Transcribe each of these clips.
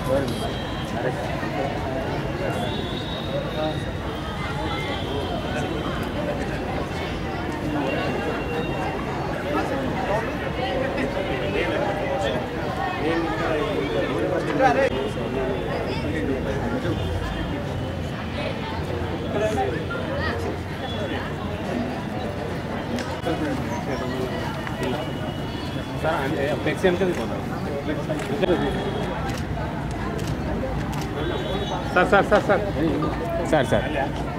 Flex వెనక పోతాం sir sir sir sir sir sir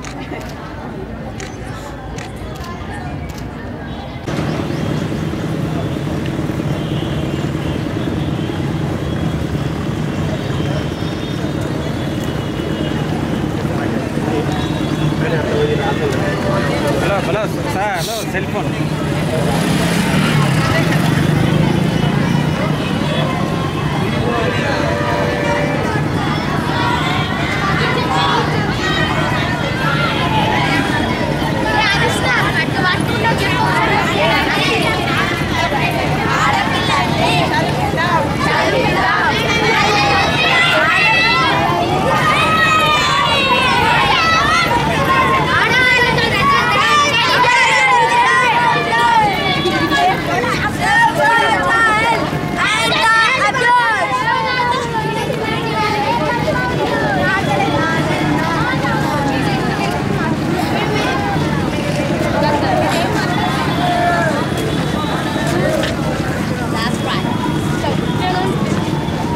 hello hello sir hello cell phone That's right. So,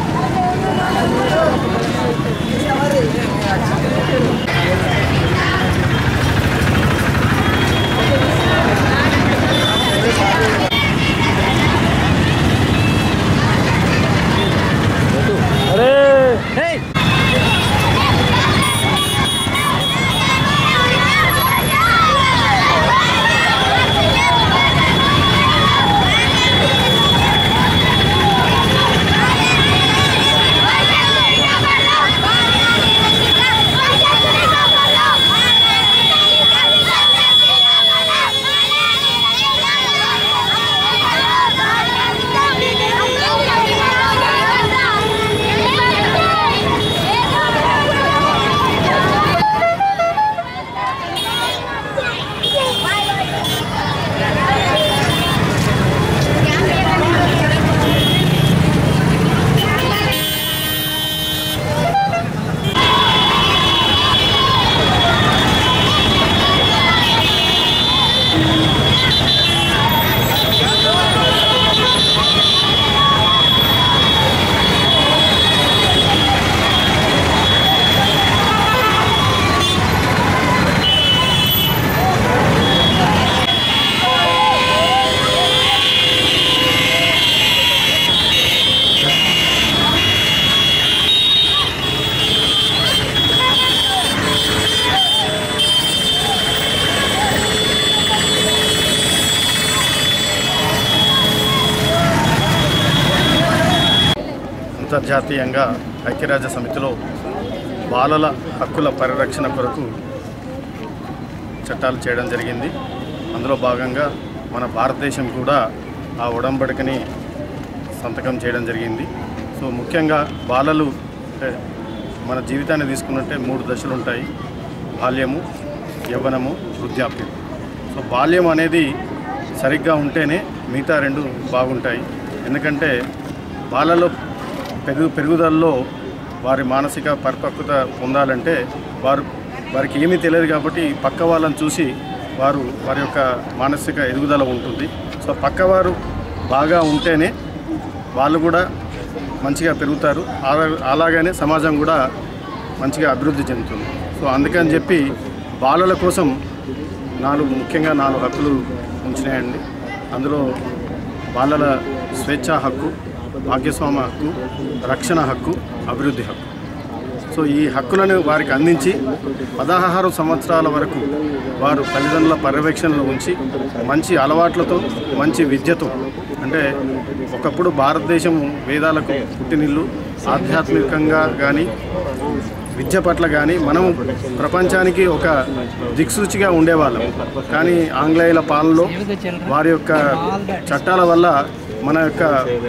అంతర్జాతీయంగా ఐక్యరాజ్య సమితిలో బాలల హక్కుల పరిరక్షణ కొరకు చట్టాలు చేయడం జరిగింది అందులో భాగంగా మన భారతదేశం కూడా ఆ ఉడంబడికని సంతకం చేయడం జరిగింది సో ముఖ్యంగా బాలలు అంటే మన జీవితాన్ని తీసుకున్నట్టే మూడు దశలు ఉంటాయి బాల్యము యవ్వనము వృద్ధాప్యం సో బాల్యం అనేది సరిగ్గా ఉంటేనే మిగతా రెండు బాగుంటాయి ఎందుకంటే బాలలో పెరుగు పెరుగుదలలో వారి మానసిక పరిపక్వత పొందాలంటే వారు వారికి ఏమీ తెలియదు కాబట్టి పక్క వాళ్ళని చూసి వారు వారి యొక్క మానసిక ఎదుగుదల ఉంటుంది సో పక్కవారు బాగా ఉంటేనే వాళ్ళు కూడా మంచిగా పెరుగుతారు అలా- అలాగనే సమాజం కూడా మంచిగా అభివృద్ధి చెందుతుంది సో అందుకని చెప్పి బాలల కోసం నాలుగు ముఖ్యంగా నాలుగు హక్కులు ఉంచినాయండి అందులో బాలల స్వేచ్ఛా హక్కు భాగ్యస్వామ్య హక్కు రక్షణ హక్కు అభివృద్ధి హక్కు సో ఈ హక్కులను వారికి అందించి పదహారు సంవత్సరాల వరకు వారు తల్లిదండ్రుల పర్యవేక్షణలో ఉంచి మంచి అలవాట్లతో మంచి విద్యతో అంటే ఒకప్పుడు భారతదేశం వేదాలకు పుట్టినిల్లు ఆధ్యాత్మికంగా కానీ విద్య పట్ల కానీ మనం ప్రపంచానికి ఒక దిక్సూచిగా ఉండేవాళ్ళం కానీ ఆంగ్లేయుల పాలనలో వారి యొక్క చట్టాల వల్ల మన యొక్క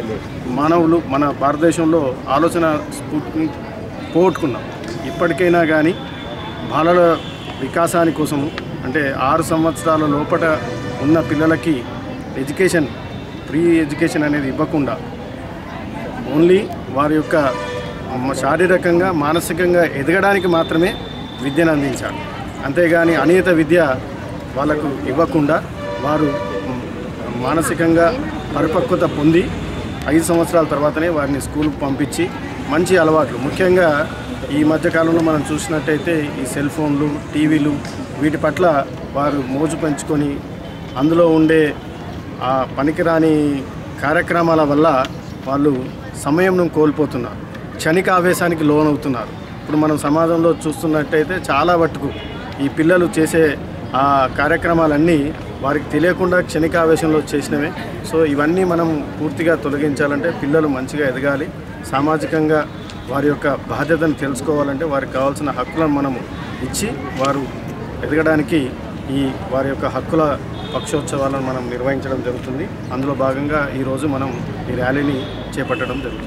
మానవులు మన భారతదేశంలో ఆలోచన స్ఫూర్తిని పోగొట్టుకున్నాం ఇప్పటికైనా కానీ బాలల వికాసాని కోసము అంటే ఆరు సంవత్సరాల లోపల ఉన్న పిల్లలకి ఎడ్యుకేషన్ ఫ్రీ ఎడ్యుకేషన్ అనేది ఇవ్వకుండా ఓన్లీ వారి యొక్క మ- శారీరకంగా మానసికంగా ఎదగడానికి మాత్రమే విద్యను అందించాలి అంతేగాని అనియత విద్య వాళ్ళకు ఇవ్వకుండా వారు మ్, మానసికంగా పరిపక్వత పొంది ఐదు సంవత్సరాల తర్వాతనే వారిని స్కూల్కి పంపించి మంచి అలవాట్లు ముఖ్యంగా ఈ మధ్యకాలంలో మనం చూసినట్టయితే ఈ సెల్ ఫోన్లు టీవీలు వీటి పట్ల వారు మోజు పెంచుకొని అందులో ఉండే ఆ పనికిరాని కార్యక్రమాల వల్ల వాళ్ళు సమయంను కోల్పోతున్నారు క్షణిక ఆవేశానికి లోనవుతున్నారు ఇప్పుడు మనం సమాజంలో చూస్తున్నట్టయితే చాలా మట్టుకు ఈ పిల్లలు చేసే ఆ కార్యక్రమాలన్నీ వారికి తెలియకుండా క్షణిక ఆవేశంలో చేసినవే సో ఇవన్నీ మనం పూర్తిగా తొలగించాలంటే పిల్లలు మంచిగా ఎదగాలి సామాజికంగా వారి యొక్క బాధ్యతను తెలుసుకోవాలంటే వారికి కావాల్సిన హక్కులను మనం ఇచ్చి వారు ఎదగడానికి ఈ వారి యొక్క హక్కుల పక్షోత్సవాలను మనం నిర్వహించడం జరుగుతుంది అందులో భాగంగా ఈరోజు మనం ఈ ర్యాలీని చేపట్టడం జరుగుతుంది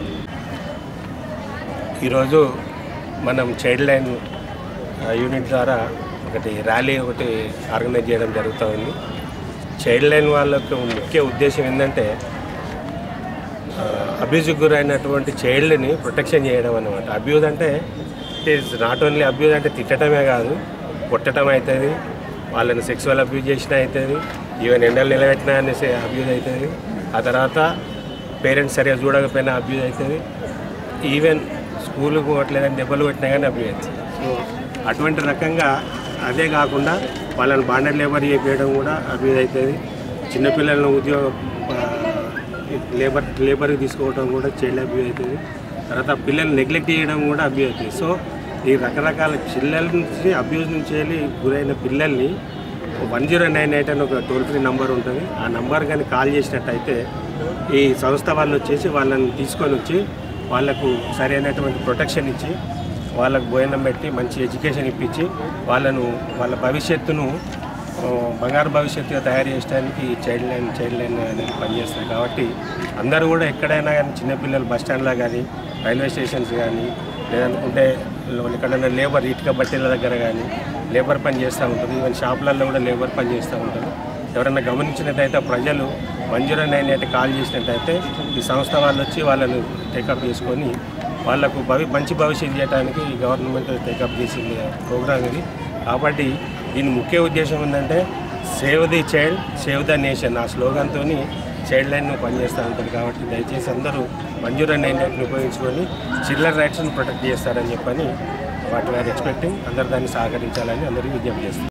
ఈరోజు మనం చైల్డ్ లైన్ ఆ, యూనిట్ ద్వారా ఒకటి ర్యాలీ ఒకటి ఆర్గనైజ్ చేయడం జరుగుతూ ఉంది చైల్డ్ లైన్ వాళ్ళకు ముఖ్య ఉద్దేశం ఏంటంటే అబ్యూజ్కి గురైనటువంటి చైల్డ్ని ప్రొటెక్షన్ చేయడం అన్నమాట అబ్యూజ్ అంటే it is not only abuse అంటే తిట్టడమే కాదు కొట్టడం అవుతుంది వాళ్ళని సెక్సువల్ అబ్యూజ్ చేసిన అవుతుంది ఈవెన్ ఎండలు నిలబెట్టినా అనేసి అబ్యూజ్ అవుతుంది ఆ తర్వాత పేరెంట్స్ సరిగా చూడకపోయినా అబ్యూజ్ అవుతుంది ఈవెన్ స్కూల్కి పోవట్లేదని దెబ్బలు కొట్టినా కానీ అబ్యూజ్ అవుతుంది సో అటువంటి రకంగా అదే కాకుండా వాళ్ళని బాండర్ లేబర్ చేయడం కూడా అబ్యూజ్ అవుతుంది చిన్నపిల్లలను ఉద్యోగ ఆ, లేబర్ లేబర్కి తీసుకోవడం కూడా చైల్డ్ అబ్యూజ్ అవుతుంది తర్వాత పిల్లల్ని నెగ్లెక్ట్ చేయడం కూడా అబ్యూజ్ అవుతుంది సో ఈ రకరకాల పిల్లల నుంచి అబ్యూజ్ నుంచి వెళ్ళి గురైన పిల్లల్ని వన్ జీరో నైన్ ఎయిట్ అని ఒక టోల్ ఫ్రీ నంబర్ ఉంటుంది ఆ నంబర్ కానీ కాల్ చేసినట్టయితే ఈ సంస్థ వాళ్ళు వచ్చేసి వాళ్ళని తీసుకొని వచ్చి వాళ్ళకు సరైనటువంటి ప్రొటెక్షన్ ఇచ్చి వాళ్ళకు భోజనం పెట్టి మంచి ఎడ్యుకేషన్ ఇప్పించి వాళ్ళను వాళ్ళ భవిష్యత్తును ఆ, బంగారు భవిష్యత్తుగా తయారు చేయడానికి ఈ చైల్డ్ లైన్ చైల్డ్ లైన్ అనేది పనిచేస్తుంది కాబట్టి అందరూ కూడా ఎక్కడైనా కానీ చిన్నపిల్లలు బస్ స్టాండ్లో కానీ రైల్వే స్టేషన్స్ కానీ లేదనుకుంటే ఎక్కడైనా లేబర్ ఇటుక బట్టల దగ్గర కానీ లేబర్ పని చేస్తూ ఉంటుంది ఈవెన్ షాపులలో కూడా లేబర్ పని చేస్తూ ఉంటుంది ఎవరైనా గమనించినట్టయితే ప్రజలు one zero nine eight call చేసినట్టయితే ఈ సంస్థ వాళ్ళు వచ్చి వాళ్ళను టేకప్ చేసుకొని వాళ్ళకు భవి మంచి భవిష్యత్తు చేయడానికి ఈ గవర్నమెంట్ టేకప్ చేసింది ప్రోగ్రామ్ ఇది కాబట్టి దీని ముఖ్య ఉద్దేశం ఏంటంటే save the child save the nation ఆ స్లోగన్తో చైల్డ్ లైన్ పనిచేస్తూ ఉంటుంది కాబట్టి దయచేసి అందరూ వన్ జీరో నైన్ ఎయిట్ని ఉపయోగించుకొని చిల్లర్ రైట్స్ని ప్రొటెక్ట్ చేస్తారని చెప్పని వాటి వారు ఎక్స్పెక్టింగ్ అందరు దాన్ని సహకరించాలని అందరికీ విజ్ఞప్తి చేస్తారు